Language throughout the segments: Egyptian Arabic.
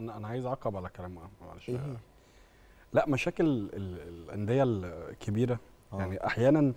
انا انا عايز اعقب على كلام معلش إيه هي؟ لا مشاكل ال- الانديه الكبيره آه. يعني احيانا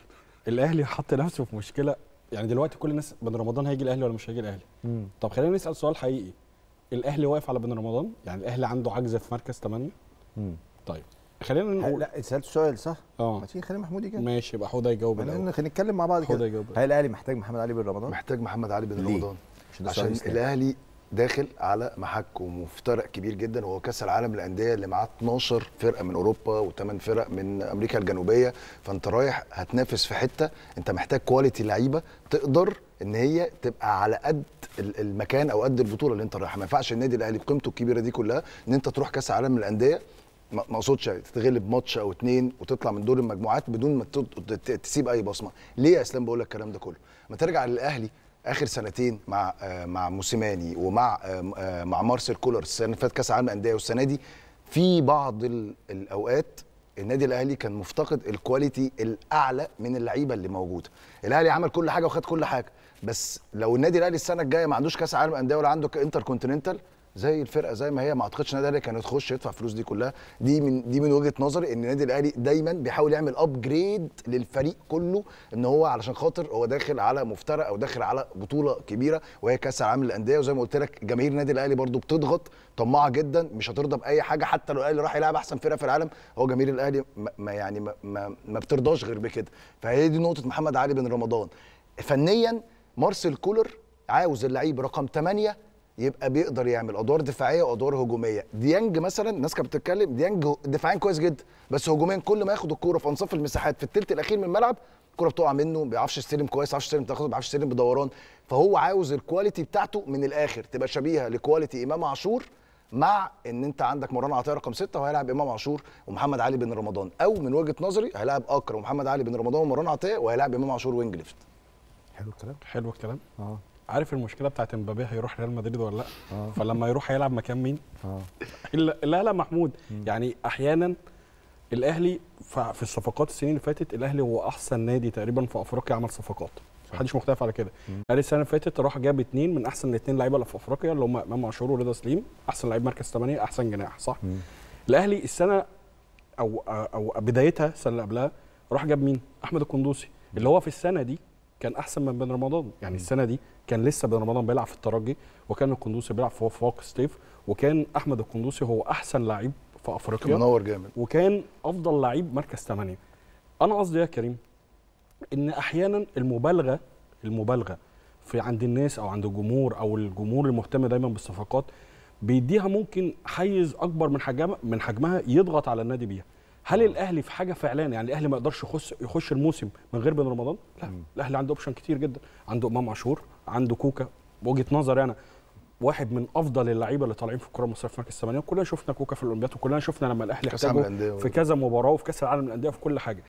الاهلي حط نفسه في مشكله يعني دلوقتي كل الناس بن رمضان هيجي الاهلي ولا مش هيجي الاهلي مم. طب خلينا نسال سؤال حقيقي الاهلي واقف على بن رمضان يعني الاهلي عنده عجز في مركز 8 مم. طيب خلينا نقول لا سالت سؤال صح؟ اه ما تيجي خلي محمود يجاوب ماشي يبقى حوده يجاوب خلينا الاول خلينا نتكلم مع بعض حوده كده يجاوب هل الاهلي محتاج محمد علي بن رمضان؟ محتاج محمد علي بن ليه؟ رمضان عشان ده سؤال عشان يستاهل. الاهلي داخل على محك ومفترق كبير جدا وهو كاس العالم للانديه اللي معاه 12 فرقه من اوروبا و8 فرق من امريكا الجنوبيه فانت رايح هتنافس في حته انت محتاج كواليتي لعيبه تقدر ان هي تبقى على قد ال- المكان او قد البطوله اللي انت رايحها ما ينفعش النادي الاهلي بقيمته الكبيره دي كلها ان انت تروح كاس العالم للانديه ما ما اقصدش تتغلب ماتش او اتنين وتطلع من دور المجموعات بدون ما تت- ت- تسيب اي بصمه ليه يا اسلام بقول لك الكلام ده كله ما ترجع للاهلي اخر سنتين مع آه، مع موسيماني ومع آه، آه، مع مارسيل كولر السنه اللي فاتت كاس العالم للانديه والسنه دي في بعض ال- الاوقات النادي الاهلي كان مفتقد الكواليتي الاعلى من اللعيبه اللي موجوده الاهلي عمل كل حاجه وخد كل حاجه بس لو النادي الاهلي السنه الجايه ما عندوش كاس عالم انديه ولا عنده انتر كونتيننتال زي الفرقه زي ما هي ما اعتقدش النادي الاهلي كان يخش يدفع الفلوس دي كلها دي من دي من وجهه نظري ان النادي الاهلي دايما بيحاول يعمل ابجريد للفريق كله ان هو علشان خاطر هو داخل على مفترق او داخل على بطوله كبيره وهي كاس العالم للانديه وزي ما قلت لك جماهير النادي الاهلي برضو بتضغط طماعه جدا مش هترضى باي حاجه حتى لو الاهلي راح يلعب احسن فرقه في العالم هو جماهير الاهلي ما ما يعني ما, ما, ما بترضاش غير بكده فهي دي نقطه محمد علي بن رمضان فنيا مارسيل كولر عاوز اللعيب رقم 8 يبقى بيقدر يعمل ادوار دفاعيه وادوار هجوميه ديانج مثلا الناس كانت بتتكلم ديانج دفاعيا كويس جدا بس هجوميا كل ما ياخد الكوره في انصاف المساحات في الثلث الاخير من الملعب الكوره بتقع منه ما بيعرفش يستلم كويس ما بيعرفش يستلم تاخد ما بيعرفش يستلم بدوران فهو عاوز الكواليتي بتاعته من الاخر تبقى شبيهه لكواليتي امام عاشور مع ان انت عندك مروان عطيه رقم ستة وهيلعب امام عاشور ومحمد علي بن رمضان او من وجهه نظري هيلعب اكرم ومحمد علي بن رمضان ومروان عطيه وهيلعب امام عاشور وينج ليفت حلو الكلام حلو الكلام اه عارف المشكله بتاعت امبابي هيروح ريال مدريد ولا لا اه فلما يروح هيلعب مكان مين اه لا لا لا محمود يعني احيانا الاهلي ف- في الصفقات السنين اللي فاتت الاهلي هو احسن نادي تقريبا في افريقيا عمل صفقات محدش مختلف على كده الاهلي السنه اللي فاتت راح جاب اثنين من احسن الاثنين لعيبه اللي في افريقيا اللي هم امام عاشور ورضا سليم احسن لعيب مركز 8 احسن جناح صح مم. الاهلي السنه او او بدايتها السنه اللي قبلها راح جاب مين احمد القندوسي اللي هو في السنه دي كان احسن من بن رمضان يعني السنه دي كان لسه بن رمضان بيلعب في الترجي وكان القندوسي بيلعب في وفاق ستيف وكان احمد القندوسي هو احسن لعيب في افريقيا منور جامد وكان افضل لعيب مركز 8 انا قصدي يا كريم ان احيانا المبالغه المبالغه في عند الناس او عند الجمهور او الجمهور المهتم دايما بالصفقات بيديها ممكن حيز اكبر من حجمها من حجمها يضغط على النادي بيها هل الاهلي في حاجه فعليا يعني الاهلي ما يقدرش يخش يخش الموسم من غير بن رمضان لا الاهلي عنده اوبشن كتير جدا عنده امام عاشور عنده كوكا بوجهه نظري انا واحد من افضل اللعيبه اللي طالعين في الكره المصريه في مركز 8 وكلنا شفنا كوكا في الاولمبياد وكلنا شفنا لما الاهلي كأس العالم احتاجه للأندية في كذا مباراه وفي كاس العالم للانديه وفي كل حاجه